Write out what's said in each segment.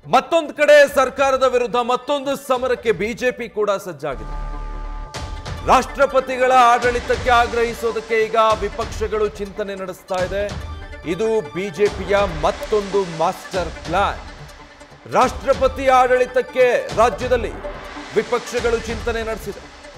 ಮತ್ತೊಂದು ಕಡೆ ಸರ್ಕಾರದ ವಿರುದ್ಧ ಮತ್ತೊಂದು ಸಮರಕ್ಕೆ ಬಿಜೆಪಿ ಕೂಡ ಸಜ್ಜಾಗಿದೆ ರಾಷ್ಟ್ರಪತಿಗಳ ಆಡಳಿತಕ್ಕೆ ಆಗ್ರಹಿಸೋದಕ್ಕೆ ಈಗ ವಿಪಕ್ಷಗಳು ಚಿಂತನೆ ನಡೆಸ್ತಾ ಇದೆ ಇದು ಬಿಜೆಪಿಯ ಮತ್ತೊಂದು ಮಾಸ್ಟರ್ ಪ್ಲಾನ್ ರಾಷ್ಟ್ರಪತಿ ಆಡಳಿತಕ್ಕೆ ರಾಜ್ಯದಲ್ಲಿ ವಿಪಕ್ಷಗಳು ಚಿಂತನೆ ನಡೆಸಿದೆ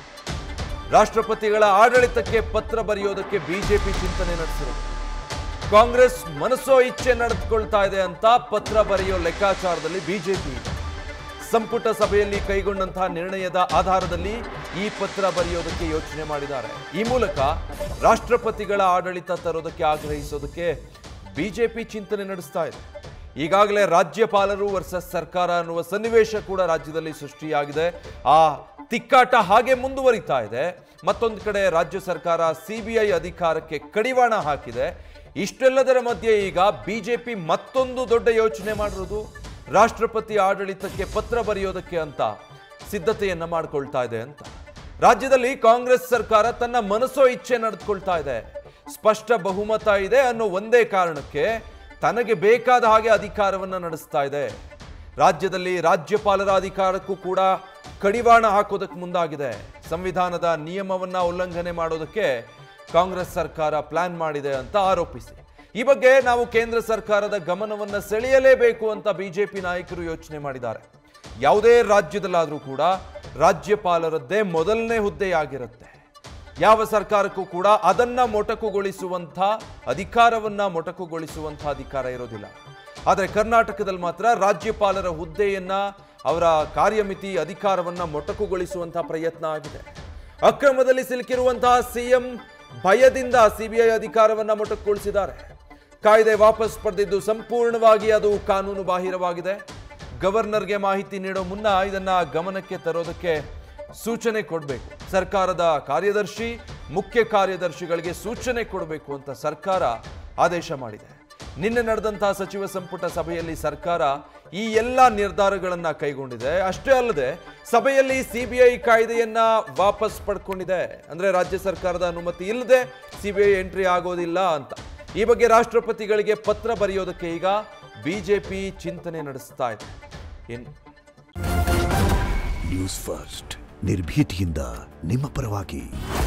ರಾಷ್ಟ್ರಪತಿಗಳ ಆಡಳಿತಕ್ಕೆ ಪತ್ರ ಬರೆಯೋದಕ್ಕೆ ಬಿಜೆಪಿ ಚಿಂತನೆ ನಡೆಸಿರೋದು ಕಾಂಗ್ರೆಸ್ ಮನಸ್ಸೋ ಇಚ್ಛೆ ನಡೆದುಕೊಳ್ತಾ ಇದೆ ಅಂತ ಪತ್ರ ಬರೆಯೋ ಲೆಕ್ಕಾಚಾರದಲ್ಲಿ ಬಿಜೆಪಿ ಇದೆ ಸಂಪುಟ ಸಭೆಯಲ್ಲಿ ಕೈಗೊಂಡಂತಹ ನಿರ್ಣಯದ ಆಧಾರದಲ್ಲಿ ಈ ಪತ್ರ ಬರೆಯೋದಕ್ಕೆ ಯೋಚನೆ ಮಾಡಿದ್ದಾರೆ ಈ ಮೂಲಕ ರಾಷ್ಟ್ರಪತಿಗಳ ಆಡಳಿತ ತರೋದಕ್ಕೆ ಆಗ್ರಹಿಸೋದಕ್ಕೆ ಬಿಜೆಪಿ ಚಿಂತನೆ ನಡೆಸ್ತಾ ಇದೆ ಈಗಾಗಲೇ ರಾಜ್ಯಪಾಲರು ವರ್ಸಸ್ ಸರ್ಕಾರ ಅನ್ನುವ ಸನ್ನಿವೇಶ ಕೂಡ ರಾಜ್ಯದಲ್ಲಿ ಸೃಷ್ಟಿಯಾಗಿದೆ ಆ ತಿಕ್ಕಾಟ ಹಾಗೆ ಮುಂದುವರಿತಾ ಇದೆ ಮತ್ತೊಂದು ಕಡೆ ರಾಜ್ಯ ಸರ್ಕಾರ ಸಿಬಿಐ ಅಧಿಕಾರಕ್ಕೆ ಕಡಿವಾಣ ಹಾಕಿದೆ ಇಷ್ಟೆಲ್ಲದರ ಮಧ್ಯೆ ಈಗ ಬಿಜೆಪಿ ಮತ್ತೊಂದು ದೊಡ್ಡ ಯೋಚನೆ ಮಾಡಿರೋದು ರಾಷ್ಟ್ರಪತಿ ಆಡಳಿತಕ್ಕೆ ಪತ್ರ ಬರೆಯೋದಕ್ಕೆ ಅಂತ ಸಿದ್ಧತೆಯನ್ನ ಮಾಡ್ಕೊಳ್ತಾ ಇದೆ ಅಂತ ರಾಜ್ಯದಲ್ಲಿ ಕಾಂಗ್ರೆಸ್ ಸರ್ಕಾರ ತನ್ನ ಮನಸ್ಸೋ ಇಚ್ಛೆ ನಡೆದುಕೊಳ್ತಾ ಇದೆ ಸ್ಪಷ್ಟ ಬಹುಮತ ಇದೆ ಅನ್ನೋ ಒಂದೇ ಕಾರಣಕ್ಕೆ ತನಗೆ ಬೇಕಾದ ಹಾಗೆ ಅಧಿಕಾರವನ್ನ ನಡೆಸ್ತಾ ಇದೆ ರಾಜ್ಯದಲ್ಲಿ ರಾಜ್ಯಪಾಲರ ಅಧಿಕಾರಕ್ಕೂ ಕೂಡ ಕಡಿವಾಣ ಹಾಕೋದಕ್ಕೆ ಮುಂದಾಗಿದೆ ಸಂವಿಧಾನದ ನಿಯಮವನ್ನ ಉಲ್ಲಂಘನೆ ಮಾಡೋದಕ್ಕೆ ಕಾಂಗ್ರೆಸ್ ಸರ್ಕಾರ ಪ್ಲಾನ್ ಮಾಡಿದೆ ಅಂತ ಆರೋಪಿಸಿ ಈ ಬಗ್ಗೆ ನಾವು ಕೇಂದ್ರ ಸರ್ಕಾರದ ಗಮನವನ್ನ ಸೆಳೆಯಲೇಬೇಕು ಅಂತ ಬಿಜೆಪಿ ನಾಯಕರು ಯೋಚನೆ ಮಾಡಿದ್ದಾರೆ ಯಾವುದೇ ರಾಜ್ಯದಲ್ಲಾದರೂ ಕೂಡ ರಾಜ್ಯಪಾಲರದ್ದೇ ಮೊದಲನೇ ಹುದ್ದೆಯಾಗಿರುತ್ತೆ ಯಾವ ಸರ್ಕಾರಕ್ಕೂ ಕೂಡ ಅದನ್ನ ಮೊಟಕುಗೊಳಿಸುವಂಥ ಅಧಿಕಾರವನ್ನ ಮೊಟಕುಗೊಳಿಸುವಂಥ ಅಧಿಕಾರ ಇರೋದಿಲ್ಲ ಆದರೆ ಕರ್ನಾಟಕದಲ್ಲಿ ಮಾತ್ರ ರಾಜ್ಯಪಾಲರ ಹುದ್ದೆಯನ್ನ ಅವರ ಕಾರ್ಯಮಿತಿ ಅಧಿಕಾರವನ್ನ ಮೊಟಕುಗೊಳಿಸುವಂತಹ ಪ್ರಯತ್ನ ಆಗಿದೆ ಅಕ್ರಮದಲ್ಲಿ ಸಿಲುಕಿರುವಂತಹ ಸಿಎಂ ಭಯದಿಂದ ಸಿಬಿಐ ಅಧಿಕಾರವನ್ನ ಮೊಟಕುಗೊಳಿಸಿದ್ದಾರೆ ಕಾಯ್ದೆ ವಾಪಸ್ ಪಡೆದಿದ್ದು ಸಂಪೂರ್ಣವಾಗಿ ಅದು ಕಾನೂನು ಬಾಹಿರವಾಗಿದೆ ಗವರ್ನರ್ಗೆ ಮಾಹಿತಿ ನೀಡೋ ಮುನ್ನ ಇದನ್ನ ಗಮನಕ್ಕೆ ತರೋದಕ್ಕೆ ಸೂಚನೆ ಕೊಡಬೇಕು ಸರ್ಕಾರದ ಕಾರ್ಯದರ್ಶಿ ಮುಖ್ಯ ಕಾರ್ಯದರ್ಶಿಗಳಿಗೆ ಸೂಚನೆ ಕೊಡಬೇಕು ಅಂತ ಸರ್ಕಾರ ಆದೇಶ ಮಾಡಿದೆ ನಿನ್ನೆ ನಡೆದಂತಹ ಸಚಿವ ಸಂಪುಟ ಸಭೆಯಲ್ಲಿ ಸರ್ಕಾರ ಈ ಎಲ್ಲ ನಿರ್ಧಾರಗಳನ್ನ ಕೈಗೊಂಡಿದೆ ಅಷ್ಟೇ ಅಲ್ಲದೆ ಸಭೆಯಲ್ಲಿ ಸಿಬಿಐ ಕಾಯ್ದೆಯನ್ನ ವಾಪಸ್ ಪಡ್ಕೊಂಡಿದೆ ಅಂದ್ರೆ ರಾಜ್ಯ ಸರ್ಕಾರದ ಅನುಮತಿ ಇಲ್ಲದೆ ಸಿಬಿಐ ಎಂಟ್ರಿ ಆಗೋದಿಲ್ಲ ಅಂತ ಈ ಬಗ್ಗೆ ರಾಷ್ಟ್ರಪತಿಗಳಿಗೆ ಪತ್ರ ಬರೆಯೋದಕ್ಕೆ ಈಗ ಬಿಜೆಪಿ ಚಿಂತನೆ ನಡೆಸ್ತಾ ಇದೆ ಏನು ನ್ಯೂಸ್ ಫಸ್ಟ್ ನಿರ್ಭೀತಿಯಿಂದ ನಿಮ್ಮ ಪರವಾಗಿ